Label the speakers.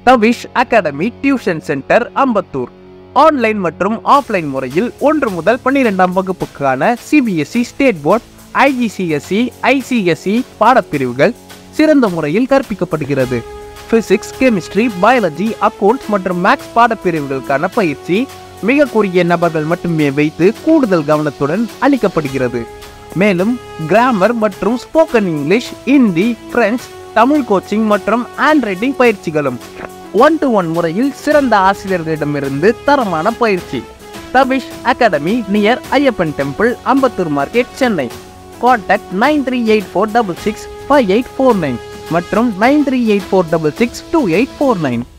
Speaker 1: தவிஷ் academy tuition centre Ambattur online மற்றும் offline முறையில் ஒன்று முதல் பன்னிரெண்டாம் வகுப்புக்கான CBSE state board IGCSE ICSE பாடப்பிரிவுகள் சிறந்த முறையில் கற்பிக்கப்படுகிறது பிசிக்ஸ் கெமிஸ்ட்ரி பயாலஜி அக்கவுண்ட்ஸ் மற்றும் மேக்ஸ் பாடப்பிரிவுகளுக்கான பயிற்சி மிக குறுகிய நபர்கள் மட்டுமே வைத்து கூடுதல் கவனத்துடன் அளிக்கப்படுகிறது மேலும் கிராமர் மற்றும் spoken English Hindi French Tamil coaching மற்றும் ஹேண்ட் ரைட்டிங் பயிற்சிகளும் ஒன் டு ஒன் முறையில் சிறந்த ஆசிரியர்களிடமிருந்து தரமான பயிற்சி Tabish academy near Ayyappan temple Ambattur market Chennai contact nine three eight four double six five eight four nine மற்றும் nine three eight four double six two eight four nine